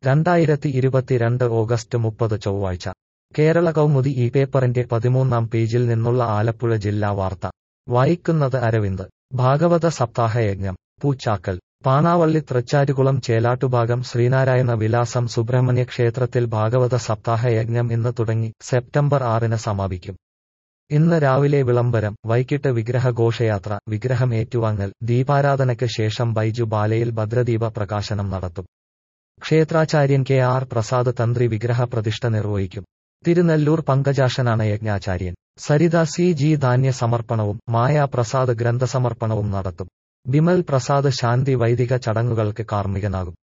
രണ്ടായിരത്തി ഇരുപത്തിരണ്ട് ഓഗസ്റ്റ് മുപ്പത് ചൊവ്വാഴ്ച കേരള കൗമുദി ഈ പേപ്പറിന്റെ പതിമൂന്നാം പേജിൽ നിന്നുള്ള ആലപ്പുഴ ജില്ലാ വാർത്ത വായിക്കുന്നത് അരവിന്ദ് ഭാഗവത സപ്താഹയജ്ഞം പൂച്ചാക്കൽ പാണാവള്ളി തൃച്ചാറ്റുകുളം ചേലാട്ടുഭാഗം ശ്രീനാരായണ വിലാസം സുബ്രഹ്മണ്യ ക്ഷേത്രത്തിൽ ഭാഗവത സപ്താഹയജ്ഞം ഇന്ന് തുടങ്ങി സെപ്റ്റംബർ ആറിന് സമാപിക്കും ഇന്ന് രാവിലെ വിളംബരം വൈകിട്ട് വിഗ്രഹ ഘോഷയാത്ര വിഗ്രഹം ഏറ്റുവാങ്ങൽ ദീപാരാധനയ്ക്ക് ശേഷം ബൈജു ബാലയിൽ ഭദ്രദീപ പ്രകാശനം നടത്തും ക്ഷേത്രാചാര്യൻ കെ ആർ പ്രസാദ് തന്ത്രി വിഗ്രഹ പ്രതിഷ്ഠ നിർവഹിക്കും തിരുനെല്ലൂർ പങ്കജാശനാണ് യജ്ഞാചാര്യൻ സരിത സി ജി ധാന്യ സമർപ്പണവും മായ പ്രസാദ് ഗ്രന്ഥസമർപ്പണവും നടത്തും ബിമൽ പ്രസാദ് ശാന്തി വൈദിക ചടങ്ങുകൾക്ക് കാർമ്മികനാകും